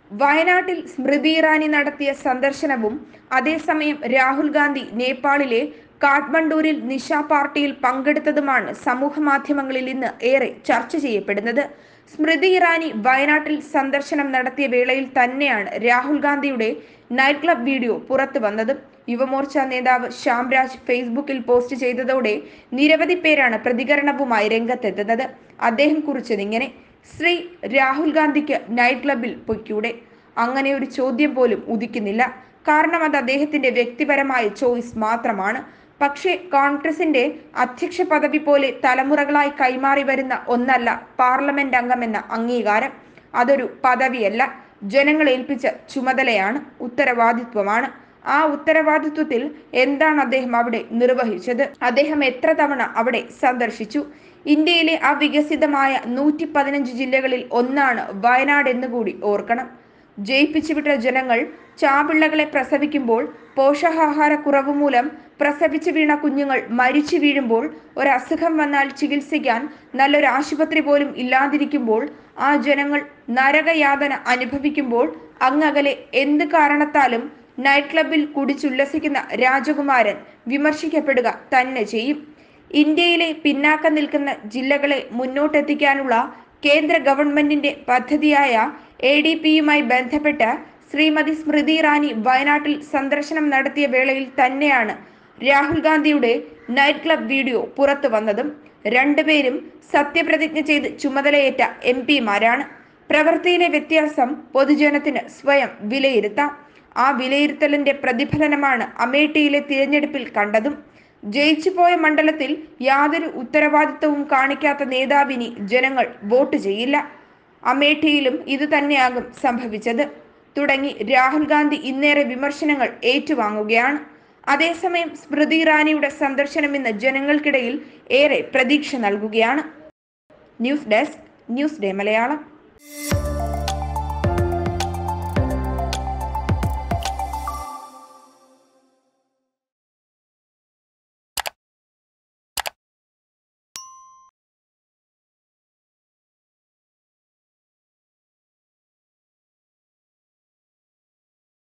വയനാട്ടിൽ സ്മൃതി ഇറാനി നടത്തിയ സന്ദർശനവും അതേസമയം രാഹുൽ ഗാന്ധി നേപ്പാളിലെ കാഠ്മണ്ഡൂരിൽ നിശ പാർട്ടിയിൽ പങ്കെടുത്തതുമാണ് സമൂഹ മാധ്യമങ്ങളിൽ ഇന്ന് ഏറെ ചർച്ച ചെയ്യപ്പെടുന്നത് സ്മൃതി ഇറാനി വയനാട്ടിൽ സന്ദർശനം നടത്തിയ വേളയിൽ തന്നെയാണ് രാഹുൽ ഗാന്ധിയുടെ നൈറ്റ് ക്ലബ് വീഡിയോ പുറത്തു വന്നത് യുവമോർച്ച നേതാവ് ശ്യാംരാജ് ഫേസ്ബുക്കിൽ പോസ്റ്റ് ചെയ്തതോടെ നിരവധി പേരാണ് പ്രതികരണവുമായി രംഗത്തെത്തുന്നത് അദ്ദേഹം കുറിച്ചതിങ്ങനെ ശ്രീ രാഹുൽ ഗാന്ധിക്ക് നൈറ്റ് ക്ലബിൽ പൊയ്ക്കൂടെ അങ്ങനെ ഒരു ചോദ്യം പോലും ഉദിക്കുന്നില്ല കാരണം അത് അദ്ദേഹത്തിന്റെ വ്യക്തിപരമായ ചോയ്സ് മാത്രമാണ് പക്ഷേ കോൺഗ്രസിന്റെ അധ്യക്ഷ പദവി പോലെ തലമുറകളായി കൈമാറി വരുന്ന ഒന്നല്ല പാർലമെന്റ് അംഗമെന്ന അംഗീകാരം അതൊരു പദവിയല്ല ജനങ്ങൾ ഏൽപ്പിച്ച ചുമതലയാണ് ഉത്തരവാദിത്വമാണ് ആ ഉത്തരവാദിത്വത്തിൽ എന്താണ് അദ്ദേഹം അവിടെ നിർവഹിച്ചത് അദ്ദേഹം എത്ര തവണ അവിടെ സന്ദർശിച്ചു ഇന്ത്യയിലെ അവികസിതമായ നൂറ്റി പതിനഞ്ച് ജില്ലകളിൽ ഒന്നാണ് വയനാട് എന്നുകൂടി ഓർക്കണം ജയിപ്പിച്ചു വിട്ട ജനങ്ങൾ ചാപിള്ളകളെ പ്രസവിക്കുമ്പോൾ പോഷകാഹാരക്കുറവ് മൂലം പ്രസവിച്ചു വീണ കുഞ്ഞുങ്ങൾ മരിച്ചു വീഴുമ്പോൾ ഒരു അസുഖം വന്നാൽ ചികിത്സിക്കാൻ നല്ലൊരു ആശുപത്രി പോലും ഇല്ലാതിരിക്കുമ്പോൾ ആ ജനങ്ങൾ നരകയാതന അനുഭവിക്കുമ്പോൾ അങ്ങകലെ എന്ത് കാരണത്താലും നൈറ്റ് ക്ലബിൽ കുടിച്ചുല്ലസിക്കുന്ന രാജകുമാരൻ വിമർശിക്കപ്പെടുക തന്നെ ചെയ്യും ഇന്ത്യയിലെ പിന്നാക്കം നിൽക്കുന്ന ജില്ലകളെ മുന്നോട്ടെത്തിക്കാനുള്ള കേന്ദ്ര ഗവൺമെന്റിന്റെ പദ്ധതിയായ എ ഡി പിയുമായി ബന്ധപ്പെട്ട് ശ്രീമതി സ്മൃതി ഇറാനി വയനാട്ടിൽ സന്ദർശനം നടത്തിയ വേളയിൽ തന്നെയാണ് രാഹുൽ ഗാന്ധിയുടെ നൈറ്റ് ക്ലബ് വീഡിയോ പുറത്തു വന്നതും രണ്ടുപേരും സത്യപ്രതിജ്ഞ ചെയ്ത് ചുമതലയേറ്റ എം പിമാരാണ് പ്രവൃത്തിയിലെ വ്യത്യാസം പൊതുജനത്തിന് സ്വയം വിലയിരുത്താം ആ വിലയിരുത്തലിന്റെ പ്രതിഫലനമാണ് അമേഠിയിലെ തിരഞ്ഞെടുപ്പിൽ കണ്ടതും ജയിച്ചുപോയ മണ്ഡലത്തിൽ യാതൊരു ഉത്തരവാദിത്വവും കാണിക്കാത്ത നേതാവിനി ജനങ്ങൾ വോട്ട് ചെയ്യില്ല അമേഠിയിലും ഇത് തന്നെയാകും സംഭവിച്ചത് തുടങ്ങി രാഹുൽ ഗാന്ധി ഇന്നേറെ വിമർശനങ്ങൾ ഏറ്റുവാങ്ങുകയാണ് അതേസമയം സ്മൃതി ഇറാനിയുടെ സന്ദർശനം ഇന്ന് ജനങ്ങൾക്കിടയിൽ ഏറെ പ്രതീക്ഷ നൽകുകയാണ് news desk news day Malayalam